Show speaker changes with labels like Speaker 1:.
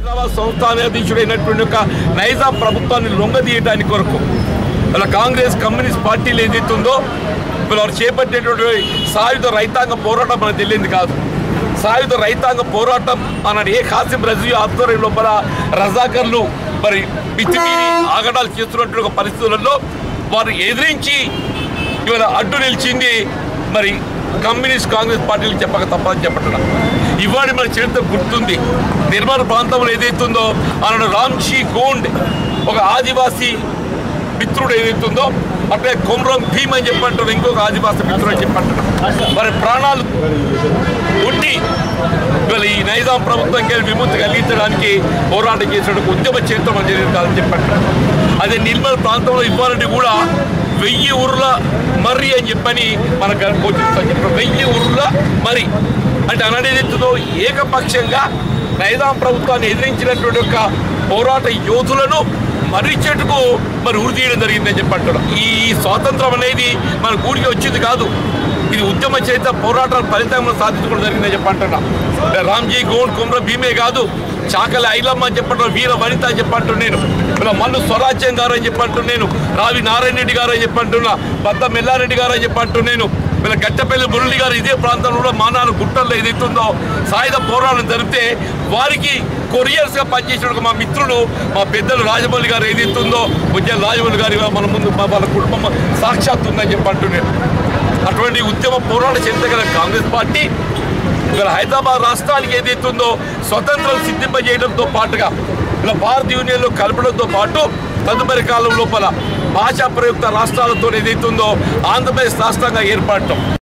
Speaker 1: హైదరాబాద్ సంస్థానాధీశుడైనటువంటి ఒక నైజాం ప్రభుత్వాన్ని లొంగదీయడానికి కొరకు ఇలా కాంగ్రెస్ కమ్యూనిస్ట్ పార్టీలు ఏదైతే ఉందో ఇప్పుడు వారు చేపట్టేటువంటి సాయుధ రైతాంగ పోరాటం మనకు తెలియంది కాదు సాయుధ రైతాంగ పోరాటం అన్నాడు ఏ ఖాసిం రజీ ఆధ్వర్యం లోపల రజాకర్లు మరి పిచ్చిమీరి ఆగడాలు చేస్తున్నటువంటి ఒక పరిస్థితులలో వారు ఎదిరించి ఇవాళ అడ్డు నిలిచింది మరి కమ్యూనిస్ట్ కాంగ్రెస్ పార్టీలు చెప్పక తప్పని చెప్పటం ఇవాళ మన చరిత్ర గుర్తుంది నిర్మాణ ప్రాంతంలో ఏదైతుందో ఆనాడు రామ్జీ గోండ్ ఒక ఆదివాసీ మిత్రుడు ఏదైతుందో అట్లే కొమ్రం భీమ్ అని చెప్పంటారు ఇంకొక ఆదివాసీ మిత్రుడు అని చెప్పంటారు మరి ప్రాణాలు ఉండి ఇవాళ ఈ నైజాం ప్రభుత్వంకి విముక్తి కలిగించడానికి పోరాటం చేసిన ఉద్యమ చరిత్ర మన జరిగింది కాదని చెప్పంటారు అదే నిర్మల్ ప్రాంతంలో ఇవ్వాలంటే కూడా వెయ్యి ఉర్ల మర్రి అని చెప్పని మనకు గోచరిస్తాం చెప్పారు వెయ్యి ఉర్ల మరి అంటే అనడేదితో ఏకపక్షంగా నైజాం ప్రభుత్వాన్ని ఎదిరించినటువంటి యొక్క పోరాట యోధులను మర్రి చెట్టుకు మరి ఉరి తీయడం జరిగిందని చెప్పంటారు ఈ స్వాతంత్రం అనేది మన ఊరికి వచ్చింది కాదు ఇది ఉద్యమ చరిత్ర పోరాటాల ఫలితంగా సాధించుకోవడం జరిగిందని చెప్పంటున్నా రామ్జీ గోండ్ కుమ్ర భీమే కాదు చాకలి ఐలమ్మ అని చెప్పంటున్నా వీర వనిత అని చెప్పంటు నేను ఇలా మల్లు స్వరాజ్యం గారు అని చెప్పంటు నేను రావి నారాయణ రెడ్డి గారు అని చెప్పంటున్నా బద్ద మెల్లారెడ్డి గారు అని చెప్పంటు నేను వీళ్ళ గట్టపల్లి మురళి గారు ఇదే ప్రాంతంలో కూడా మానాలు గుట్టల్లో ఏదైతుందో సాయుధ పోరాటం జరిపితే వారికి కొరియర్స్గా పనిచేసిన మా మిత్రులు మా పెద్దలు రాజమౌళి గారు ఏదైతుందో ఉద్యమ రాజమౌళి గారి మన ముందు మా వాళ్ళ కుటుంబం సాక్షాత్ ఉందని చెప్పంటు నేను అటువంటి ఉద్యమ పోరాట చరిత్ర గల కాంగ్రెస్ పార్టీ ఇవాళ హైదరాబాద్ రాష్ట్రానికి ఏదైతుందో స్వతంత్రం సిద్ధింపజేయడంతో పాటుగా ఇలా భారత యూనియన్లో కలపడంతో పాటు తదుపరి కాలం లోపల భాషా ప్రయుక్త రాష్ట్రాలతో ఏదైతుందో ఆంధ్రప్రదేశ్ రాష్ట్రంగా ఏర్పడటం